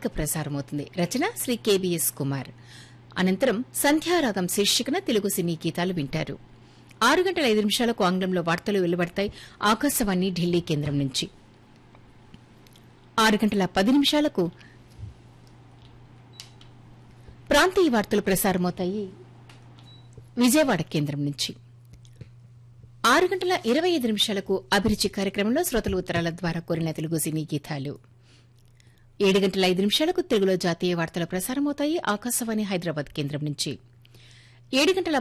నాటిక ప్రసారమవుతుంది రచన శ్రీ కెబిఎస్ కుమార్ అనంతరం సంధ్యారాగం శీర్షికన తెలుగు సినీ గీతాలు వింటారు ఆరు గంటల ఐదు నిమిషాలకు ఆంగ్లంలో వార్తలు వెలువడతాయి ఆకాశవాణి ఢిల్లీ కేంద్రం నుంచి ఆరు గంటల పది నిమిషాలకు ప్రాంతీయ వార్తలు ప్రసారమవుతాయి విజయవాడ కేంద్రం నుంచి ఆరు గంటల ఇరవై ఐదు నిమిషాలకు అభిరుచి కార్యక్రమంలో శ్రోతలు ఉత్తరాల ద్వారా కోరిన తెలుగు సినీ గీతాలు ఏడు గంటల ఐదు నిమిషాలకు తెలుగులో జాతీయ వార్తలు ప్రసారమవుతాయి ఆకాశవాణి హైదరాబాద్ కేంద్రం నుంచి ఏడు గంటల